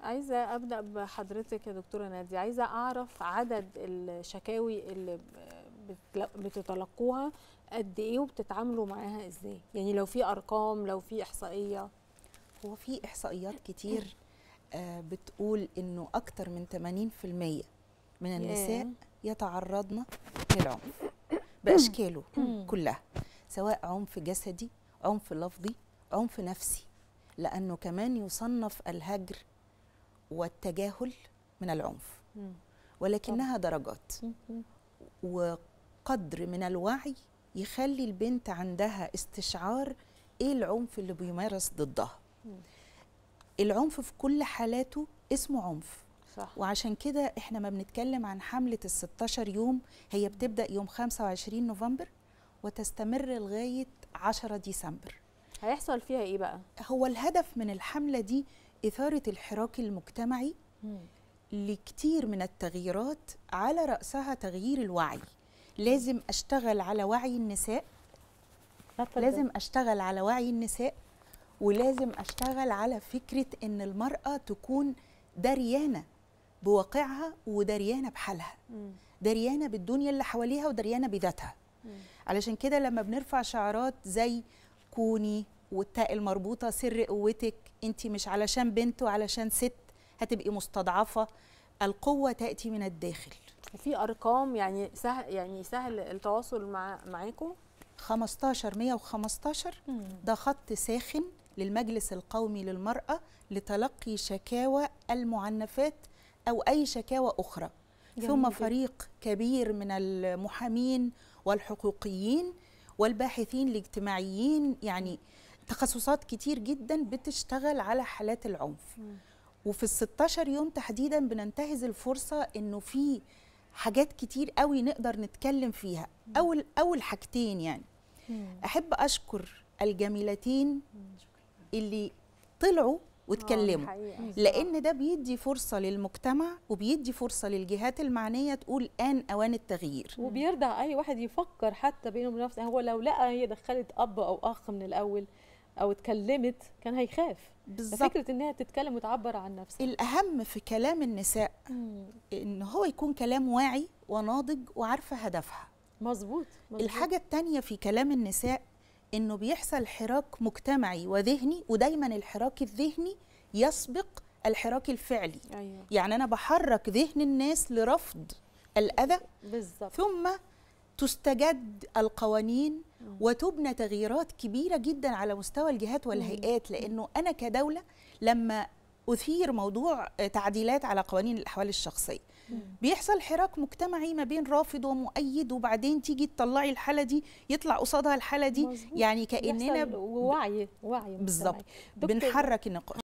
عايزه ابدا بحضرتك يا دكتوره ناديه عايزه اعرف عدد الشكاوي اللي بتلا- بتتلقوها قد ايه وبتتعاملوا معاها ازاي يعني لو في ارقام لو في احصائيه هو في احصائيات كتير آه، بتقول انه اكتر من 80% من النساء يتعرضن للعنف باشكاله كلها سواء عنف جسدي عنف لفظي عنف نفسي لانه كمان يصنف الهجر والتجاهل من العنف مم. ولكنها درجات وقدر من الوعي يخلي البنت عندها استشعار ايه العنف اللي بيمارس ضدها مم. العنف في كل حالاته اسمه عنف صح وعشان كده احنا ما بنتكلم عن حملة ال 16 يوم هي بتبدأ يوم 25 نوفمبر وتستمر لغاية 10 ديسمبر هيحصل فيها ايه بقى هو الهدف من الحملة دي إثارة الحراك المجتمعي لكتير من التغييرات على رأسها تغيير الوعي لازم أشتغل على وعي النساء لازم أشتغل على وعي النساء ولازم أشتغل على فكرة إن المرأة تكون دريانة بواقعها ودريانة بحالها مم. دريانة بالدنيا اللي حواليها ودريانة بذاتها مم. علشان كده لما بنرفع شعارات زي كوني والتاء المربوطة سر قوتك انت مش علشان بنت وعلشان ست هتبقي مستضعفة القوة تأتي من الداخل وفي ارقام يعني سهل يعني سهل التواصل مع معاكم 15 115 ده خط ساخن للمجلس القومي للمرأة لتلقي شكاوى المعنفات أو أي شكاوى أخرى جميل ثم جداً. فريق كبير من المحامين والحقوقيين والباحثين الاجتماعيين يعني تخصصات كتير جدا بتشتغل على حالات العنف مم. وفي ال 16 يوم تحديدا بننتهز الفرصة انه في حاجات كتير قوي نقدر نتكلم فيها اول اول حاجتين يعني احب اشكر الجميلتين اللي طلعوا واتكلموا لان ده بيدي فرصه للمجتمع وبيدي فرصه للجهات المعنيه تقول ان اوان التغيير وبيرضع اي واحد يفكر حتى بينه وبين نفسه هو لو لقى هي دخلت اب او اخ من الاول او اتكلمت كان هيخاف بالظبط ففكره ان هي تتكلم وتعبر عن نفسها الاهم في كلام النساء ان هو يكون كلام واعي وناضج وعارفه هدفها مظبوط مظبوط. الحاجه التانية في كلام النساء انه بيحصل حراك مجتمعي وذهني ودايما الحراك الذهني يسبق الحراك الفعلي ايوه يعني انا بحرك ذهن الناس لرفض الاذى بالظبط ثم تستجد القوانين مم. وتبنى تغييرات كبيرة جدا على مستوى الجهات والهيئات لأنه أنا كدولة لما أثير موضوع تعديلات على قوانين الأحوال الشخصية بيحصل حراك مجتمعي ما بين رافض ومؤيد وبعدين تيجي تطلعي الحالة دي يطلع قصادها الحالة دي مظبوط. يعني كأننا يحصل وعي وعي بالظبط مجتمعي. دكتور- بنحرك النقاش